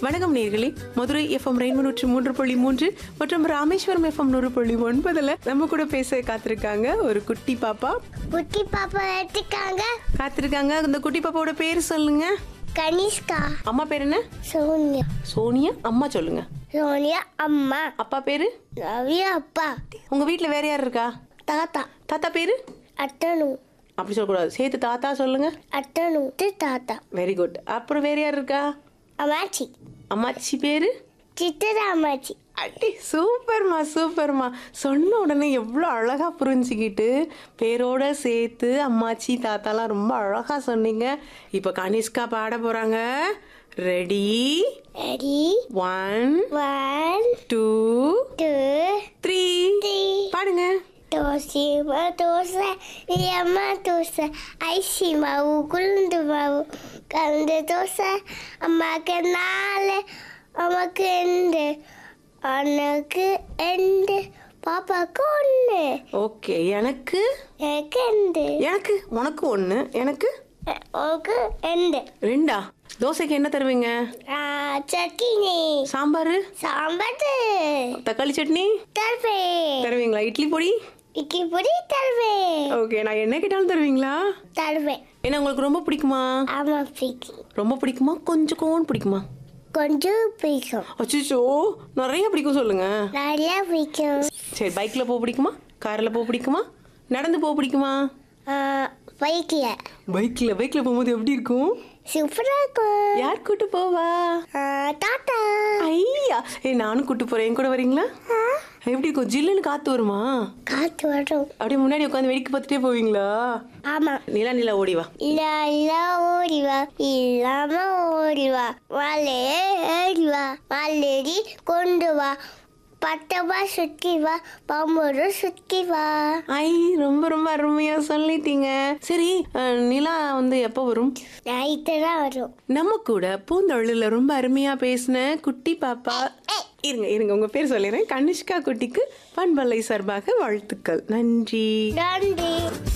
வணக்கம் நேர்களே Madurai FM rainbow நூற்றி மூன்று புள்ளி மூன்று மற்றும் ராமேஸ்வரம் எஃப்எம் நூறு புள்ளி ஒன்பதுல நம்ம கூட பேச காத்திருக்காங்க ஒரு குட்டி பாப்பா குட்டி பாப்பா எடுத்துக்காங்க காத்திருக்காங்க அந்த குட்டி பாப்பாவோட பேர் சொல்லுங்க கனிஷ்கா அம்மா பேர் என்ன சோனியா சோனியா அம்மா சொல்லுங்க சோனியா அம்மா அப்பா பேரு ரவியா அப்பா உங்க வீட்ல வேற யார் இருக்கா தாத்தா தாத்தா பேரு அட்டனு அப்படி சொல்லக்கூடாது சேர்த்து தாத்தா சொல்லுங்க அட்டனு தாத்தா வெரி குட் அப்புறம் வேற யார் இருக்கா அம்மாச்சி அம்மாச்சி பேரு சித்தரா அம்மாச்சி அடி சூப்பர்மா சூப்பர்மா சொன்ன உடனே எவ்வளோ அழகா புரிஞ்சுக்கிட்டு பேரோட சேர்த்து அம்மாச்சி தாத்தாலாம் ரொம்ப அழகா சொன்னீங்க இப்போ கனிஷ்கா பாட போறாங்க ready ready one one two two three three பாடுங்க தோசை மா தோசை அம்மா தோசை ஐசி மாவு குளுந்து மாவு கலந்து தோசை அம்மாக்கு நாலு அம்மாக்கு ரெண்டு அண்ணனுக்கு ரெண்டு பாப்பாக்கு ஒன்று ஓகே எனக்கு எனக்கு ரெண்டு எனக்கு உனக்கு ஒன்று எனக்கு உனக்கு ரெண்டு ரெண்டா தோசைக்கு என்ன தருவீங்க ஆ, சட்னி சாம்பார் சாம்பார் தக்காளி சட்னி தருவேன் தருவீங்களா இட்லி பொடி இட்லி பொடி தருவேன் ஓகே நான் என்ன கேட்டாலும் தருவீங்களா தருவேன் என்ன உங்களுக்கு ரொம்ப பிடிக்குமா ஆமா பிடிக்கும் ரொம்ப பிடிக்குமா கொஞ்சம் கோன் பிடிக்குமா கொஞ்சம் பிடிக்கும் அச்சோ நிறைய பிடிக்கும் சொல்லுங்க நிறைய பிடிக்கும் சரி பைக்ல போக பிடிக்குமா கார்ல போக பிடிக்குமா நடந்து போக பிடிக்குமா பைக்கில் பைக்ல பைக்ல போகும்போது எப்படி இருக்கும் சூப்பராக இருக்கும் யார் கூட்டு போவா ஆ, தாத்தா ஐயா ஏய் நானும் கூட்டு போறேன் என் கூட வரீங்களா எப்படி இருக்கும் ஜில்லுன்னு காத்து வருமா காற்று வரும் அப்படியே முன்னாடி உட்காந்து வேடிக்கை பார்த்துட்டே போவீங்களா ஆமா நிலா நிலா ஓடி வா இல்ல இல்ல ஓடிவா இல்லாம ஓடிவா மலை ஏறிவா மல்லடி கொண்டு வா பட்டவா சுத்தி வா பம்பரு சுத்தி வா ஐ ரொம்ப ரொம்ப அருமையா சொல்லிட்டீங்க சரி அஹ், நிலா வந்து எப்போ வரும் நைட்டு தான் வரும் நம்ம கூட பூந்தொழில ரொம்ப அருமையா பேசின குட்டி பாப்பா இருங்க இருங்க உங்க பேர் சொல்லிடுறேன் கனிஷ்கா குட்டிக்கு பண்பலை சார்பாக வாழ்த்துக்கள் நன்றி நன்றி